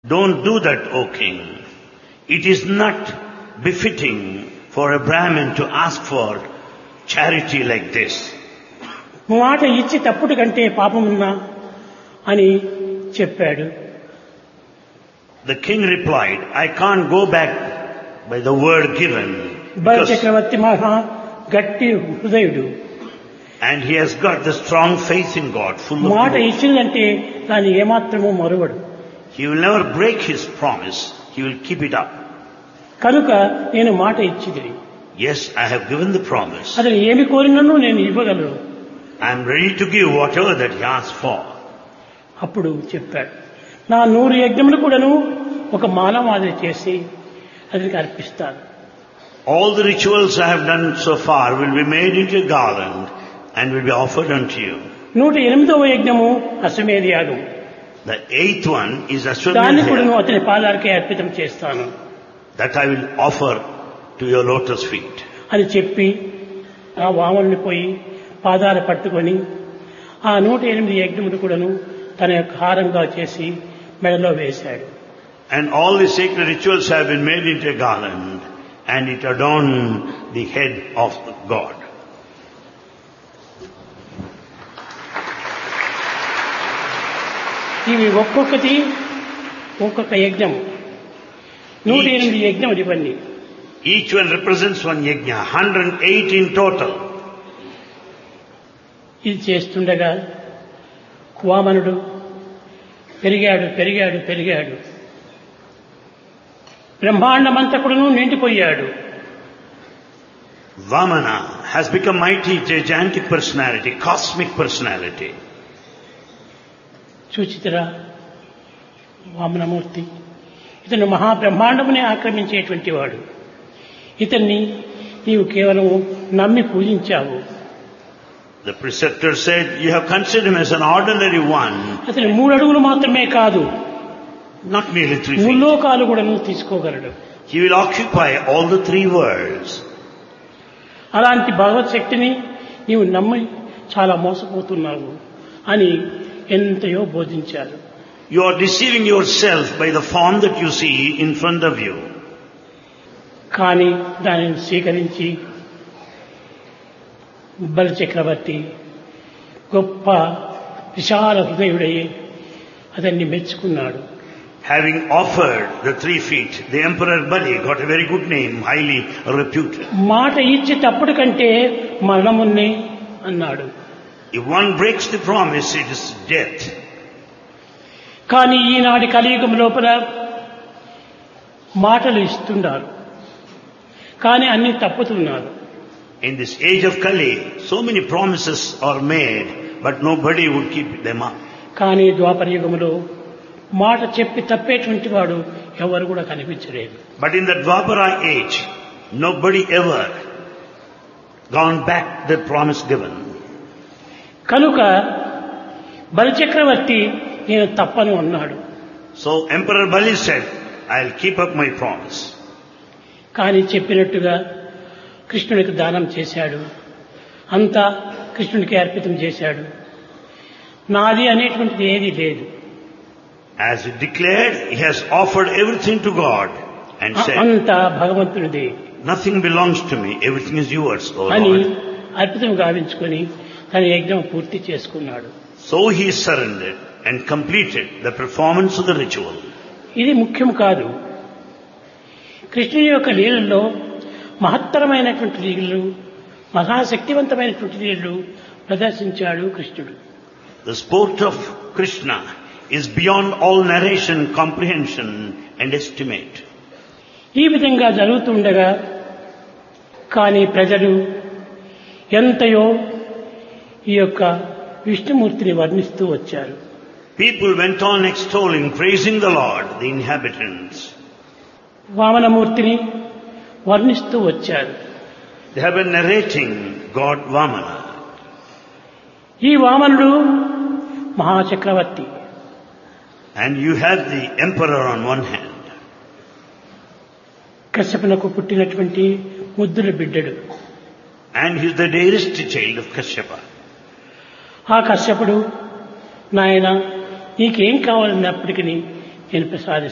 Don't do that, O king. It is not befitting for a Brahmin to ask for charity like this. మాట ఇచ్చి తప్పుడు కంటే పాపమున్నా అని చెప్పాడు The king replied, I can't go back by the word given. బల because- చక్రవర్తి మహా గట్టి హృదయుడు and he has got the strong faith in God, full of మాట devotion. ఇచ్చిందంటే దాన్ని ఏమాత్రము మరువడు He will never break his promise. He will keep it up. కనుక నేను మాట ఇచ్చిది Yes, I have given the promise. అతను ఏమి కోరినను నేను ఇవ్వగలను I am ready to give whatever that he asks for. అప్పుడు చెప్పాడు నా నూరు యజ్ఞములు కూడాను ఒక మానవాదిని చేసి అతనికి అర్పిస్తాను All the rituals I have done so far will be made into a garland and will be offered unto you. నూట ఎనిమిదవ యజ్ఞము అశ్వమేధ యాగం The eighth one is దాన్ని కూడాను Ashwamedha అతని పాదాలకే అర్పితం చేస్తాను that I will offer to your lotus feet. అని చెప్పి ఆ వామల్ని పోయి పాదాలు పట్టుకొని ఆ నూట ఎనిమిది యజ్ఞములు కూడాను తన యొక్క హారంగా చేసి మెడలో వేశాడు And all the sacred rituals have been made into a garland and it adorned the head of God. ఇవి ఒక్కొక్కటి ఒక్కొక్క యజ్ఞము నూట ఎనిమిది యజ్ఞములు ఇవన్నీ Each one represents one yajna, 108 in total. ఇది చేస్తుండగా వామనుడు పెరిగాడు పెరిగాడు పెరిగాడు బ్రహ్మాండమంతకుడును నిండిపోయాడు Vamana has become mighty, gigantic personality, cosmic personality. చూచితరా Vamanamurthy ఇతను మహాబ్రహ్మాండమునే ఆక్రమించేటువంటి వాడు ఇతన్ని నీవు కేవలం నమ్మి పూజించావు The preceptor said, you have considered him as an ordinary one, అతను మూడు అడుగులు మాత్రమే కాదు not merely three feet. ముల్లోకాలు కూడా నువ్వు తీసుకోగలడు He will occupy all the three worlds. అలాంటి భగవత్ శక్తిని నీవు నమ్మి చాలా మోసపోతున్నావు అని ఎంతయో బోధించారు You are deceiving yourself by the form that you see in front of you. కానీ దానిని స్వీకరించి బల చక్రవర్తి గొప్ప విశాల హృదయుడయ్యి అతన్ని మెచ్చుకున్నాడు Having offered the three feet, the Emperor Bali got a very good name, highly reputed. మాట ఇచ్చి తప్పుడు కంటే మరణమున్నే అన్నాడు If one breaks the promise, it is death. కానీ ఈనాటి కలియుగం లోపల మాటలు ఇస్తున్నారు కానీ అన్ని తప్పుతున్నారు In this age of Kali, so many promises are made, but nobody would keep them up. కానీ ద్వాపర యుగములో మాట చెప్పి తప్పేటువంటి వాడు ఎవరు కూడా కనిపించలేదు But in the Dwapara age, nobody ever gone back the promise given. కనుక బలిచక్రవర్తి నేను తప్పను అన్నాడు So Emperor Bali said, I'll keep up my promise. కానీ చెప్పినట్టుగా కృష్ణునికి దానం చేశాడు అంతా కృష్ణునికి అర్పితం చేశాడు నాది అనేటువంటిది ఏది లేదు As he declared, he has offered everything to God and said, అంతా భగవంతునిదే nothing belongs to me, everything is yours, O అని Lord. అర్పితం గావించుకొని తన యజ్ఞం పూర్తి చేసుకున్నాడు So he surrendered and completed the performance of the ritual. ఇది ముఖ్యం కాదు కృష్ణుని యొక్క లీలల్లో మహత్తరమైనటువంటి లీలలు మహాశక్తివంతమైనటువంటి లీలలు ప్రదర్శించాడు కృష్ణుడు The sport of Krishna is beyond all narration, comprehension and estimate. ఈ విధంగా జరుగుతుండగా కానీ ప్రజలు ఎంతయో ఈ యొక్క విష్ణుమూర్తిని వర్ణిస్తూ వచ్చారు People went on extolling, praising the Lord, the inhabitants. వామనమూర్తిని వర్ణిస్తూ వచ్చారు They have been narrating God Vamana. ఈ వామనుడు మహాచక్రవర్తి And you have the emperor on one hand. కశ్యపునకు పుట్టినటువంటి ముద్దుల బిడ్డడు And he is the dearest child of Kashyapa. ఆ కశ్యపుడు నాయన నీకేం కావాలన్నప్పటికీ నేను ప్రసాదిస్తాను